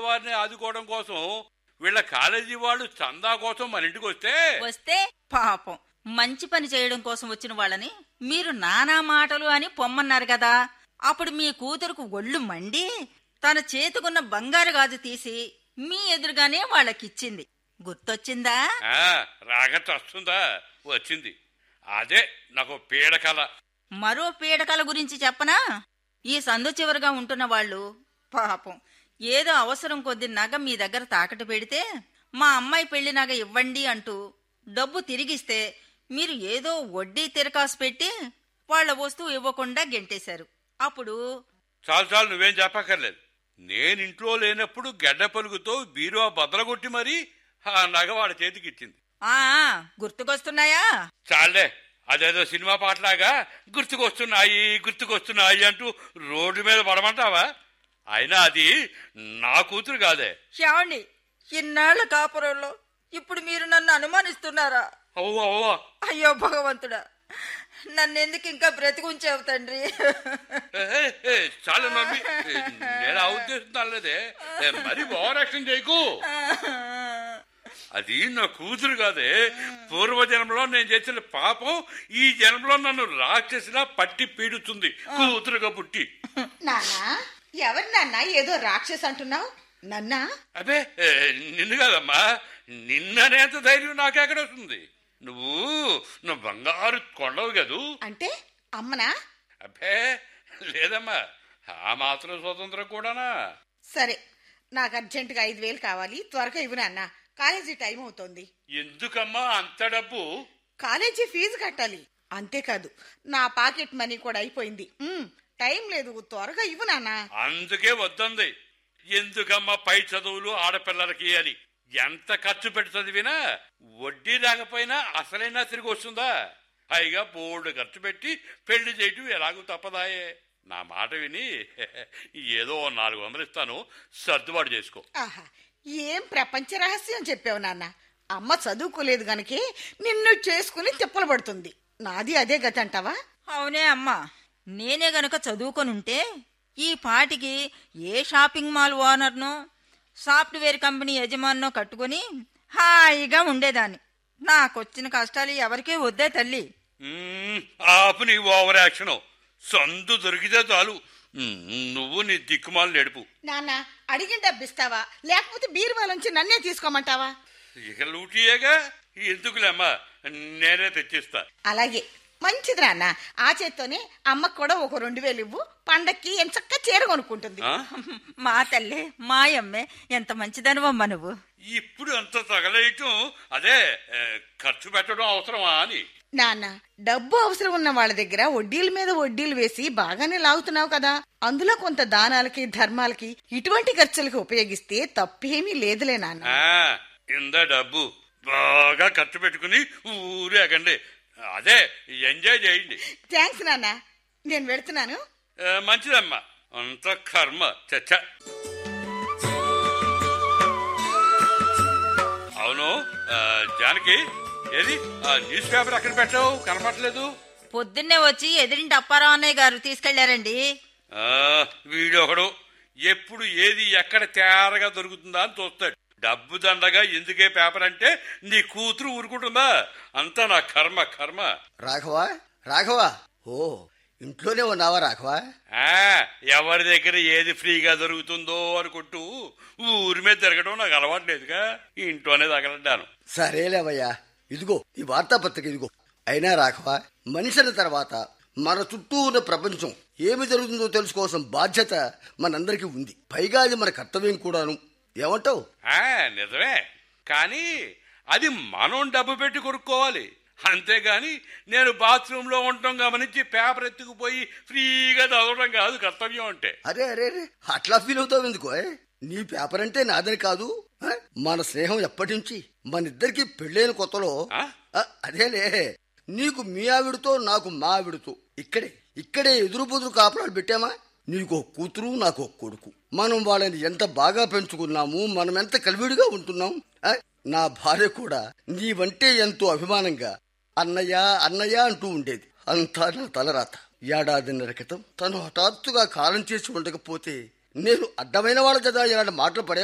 పేదవారిని ఆదుకోవడం కోసం వీళ్ళ కాలేజీ వాళ్ళు చందా కోసం మన ఇంటికి వస్తే వస్తే పాపం మంచి పని చేయడం కోసం వచ్చిన వాళ్ళని మీరు నానా మాటలు అని పొమ్మన్నారు కదా అప్పుడు మీ కూతురుకు ఒళ్ళు మండి తన చేతుకున్న బంగారు గాజు తీసి మీ ఎదురుగానే వాళ్ళకిచ్చింది గుర్తొచ్చిందా ఆ, రాగట్టు వస్తుందా వచ్చింది అదే నాకు పీడకల మరో పీడకల గురించి చెప్పనా ఈ సందు చివరగా ఉంటున్న వాళ్ళు పాపం ఏదో అవసరం కొద్ది నగ మీ దగ్గర తాకట్టు పెడితే మా అమ్మాయి పెళ్లి నగ ఇవ్వండి అంటూ డబ్బు తిరిగిస్తే మీరు ఏదో వడ్డీ తిరకాసు పెట్టి వాళ్ళ వస్తువు ఇవ్వకుండా గెంటేశారు అప్పుడు చాలు చాలు నువ్వేం చెప్పక్కర్లేదు నేను ఇంట్లో లేనప్పుడు గడ్డ పలుకుతో బీరువా బద్దలగొట్టి మరీ ఆ నగ వాడి చేతికి ఇచ్చింది ఆ గుర్తుకొస్తున్నాయా చాలే అదేదో సినిమా పాటలాగా గుర్తుకొస్తున్నాయి గుర్తుకొస్తున్నాయి అంటూ రోడ్డు మీద పడమంటావా అయినా అది నా కూతురు కాదే ఏమండి ఇన్నాళ్ల కాపురంలో ఇప్పుడు మీరు నన్ను అనుమానిస్తున్నారా అవ్వ అవ్వ అయ్యో భగవంతుడా నన్నెందుకు ఇంకా బ్రతికుంచావు తండ్రి ఏ, ఏ, చాలు మమ్మీ నేను ఆ ఉద్దేశం తల్లదే మరి ఓవర్ యాక్షన్ చేయకు అది నా కూతురు కాదే పూర్వ జన్మలో నేను చేసిన పాపం ఈ జన్మలో నన్ను రాక్షసిలా పట్టి పీడుతుంది కూతురుగా పుట్టి నాన్నా ఎవరు నాన్న ఏదో రాక్షస్ అంటున్నావు నన్నా అబే ఏ, నిన్ను కాదమ్మా నిన్ననేంత ధైర్యం నాకెక్కడ వస్తుంది నువ్వు నువ్వు బంగారు కొండవు కదూ అంటే అమ్మనా అబ్బే లేదమ్మా ఆ మాత్రం స్వతంత్రం కూడానా సరే నాకు అర్జెంటుగా ఐదు వేలు కావాలి త్వరగా ఇవ్వు నాన్న కాలేజీ టైం అవుతోంది ఎందుకమ్మా అంత డబ్బు కాలేజీ ఫీజు కట్టాలి అంతేకాదు నా పాకెట్ మనీ కూడా అయిపోయింది ఉమ్, టైం లేదు త్వరగా ఇవ్వు నాన్న అందుకే వద్దంది ఎందుకమ్మా పై చదువులు ఆడపిల్లలకి అని ఎంత ఖర్చు పెట్టి చదివినా వడ్డీ రాకపోయినా అసలైనా తిరిగి వస్తుందా పైగా బోర్డు ఖర్చు పెట్టి పెళ్లి చేయటం ఎలాగూ తప్పదాయే నా మాట విని ఏదో ఓ నాలుగు వందలు ఇస్తాను సర్దుబాటు చేసుకో ఆహా ఏం ప్రపంచ రహస్యం చెప్పావు నాన్న అమ్మ చదువుకోలేదు గనకే నిన్ను చేసుకుని తిప్పలు పడుతుంది నాది అదే గతి అంటావా అవునే అమ్మా నేనే గనుక చదువుకొనుంటే ఈ పాటికి ఏ షాపింగ్ మాల్ ఓనర్నో సాఫ్ట్వేర్ కంపెనీ యజమానో కట్టుకొని హాయిగా ఉండేదాన్ని నాకొచ్చిన కష్టాలు ఎవరికీ వద్దే తల్లి మ్మ్, ఆపు నీ ఓవర్ యాక్షన్ సందు దొరికితే చాలు మ్మ్, నువ్వు నీ దిక్కుమాలు నడుపు నాన్న అడిగిన డబ్బిస్తావా లేకపోతే బీరువాలోంచి నన్నే తీసుకోమంటావా ఇక లూటియేగా ఎందుకులేమ్మా నేనే తెచ్చిస్తా అలాగే మంచిది నాన్న ఆ చేత్తోనే అమ్మకు కూడా ఒక రెండు వేలు ఇవ్వు పండక్కి ఎంచక్క చీర కొనుక్కుంటుంది ఆ? మా తల్లే మాయమ్మే ఎంత మంచిదనువమ్మ నువ్వు ఇప్పుడు అంత తగలేయటం అదే ఏ, ఖర్చు పెట్టడం అవసరమా అని నాన్న డబ్బు అవసరం ఉన్న వాళ్ళ దగ్గర వడ్డీల మీద వడ్డీలు వేసి బాగానే లాగుతున్నావు కదా అందులో కొంత దానాలకి ధర్మాలకి ఇటువంటి ఖర్చులకి ఉపయోగిస్తే తప్పేమీ లేదులే నాన్న ఆ, ఇందా డబ్బు బాగా ఖర్చు పెట్టుకుని ఊరేగండి అదే ఎంజాయ్ చేయండి థ్యాంక్స్ నాన్న నేను వెళ్తున్నాను ఏ, మంచిదమ్మా అంత కర్మ చచ్చ అవును ఆ, జానకి ఏది ఆ న్యూస్ పేపర్ అక్కడ పెట్టావు కనపట్లేదు పొద్దున్నే వచ్చి ఎదిరింటి అప్పారావు అన్నయ్య గారు తీసుకెళ్లారండి ఆ, వీడొకడు ఎప్పుడు ఏది ఎక్కడ తేరగా దొరుకుతుందా అని చూస్తాడు డబ్బు దండగా ఎందుకే పేపర్ అంటే నీ కూతురు ఊరుకుంటుందా అంతా నా కర్మ కర్మ రాఘవా రాఘవా ఓ ఇంట్లోనే ఉన్నావా రాఘవా ఆ ఎవరి దగ్గర ఏది ఫ్రీగా దొరుకుతుందో అనుకుంటూ ఊరి మీద తిరగడం నాకు అలవాటు లేదుగా ఇంట్లోనే తగలడ్డాను సరేలేవయ్యా ఇదిగో ఈ వార్తాపత్రిక ఇదిగో అయినా రాఘవా మనిషిన తర్వాత మన చుట్టూ ఉన్న ప్రపంచం ఏమి జరుగుతుందో తెలుసుకోవాల్సిన బాధ్యత మనందరికీ ఉంది పైగా అది మన కర్తవ్యం కూడాను ఏమంటావు ఆ నిజమే కానీ అది మనం డబ్బు పెట్టి కొనుక్కోవాలి అంతేగాని నేను బాత్రూంలో ఉండటం గమనించి పేపర్ ఎత్తుకుపోయి ఫ్రీగా చదవడం కాదు కర్తవ్యం అంటే అరే అరే అరే అట్లా ఫీల్ అవుతావు ఎందుకో ఏ? నీ పేపర్ అంటే నాదని కాదు ఆ? మన స్నేహం ఎప్పటి నుంచి మన ఇద్దరికి పెళ్ళైన కొత్తలో ఆ? ఆ, అదేలే నీకు మీ ఆవిడతో నాకు మా ఆవిడతో ఇక్కడే ఇక్కడే ఎదురు బుదురు కాపురాలు పెట్టామా నీకో కూతురు నాకు ఒక కొడుకు మనం వాళ్ళని ఎంత బాగా పెంచుకున్నాము మనం ఎంత కలివిడిగా ఉంటున్నాం ఆ? నా భార్య కూడా నీవంటే ఎంతో అభిమానంగా అన్నయ్య అన్నయ్య అంటూ ఉండేది అంతా నా తలరాత ఏడాదిన్నర క్రితం తను హఠాత్తుగా కాలం చేసి ఉండకపోతే నేను అడ్డమైన వాళ్ళ చేత ఇలాంటి మాటలు పడే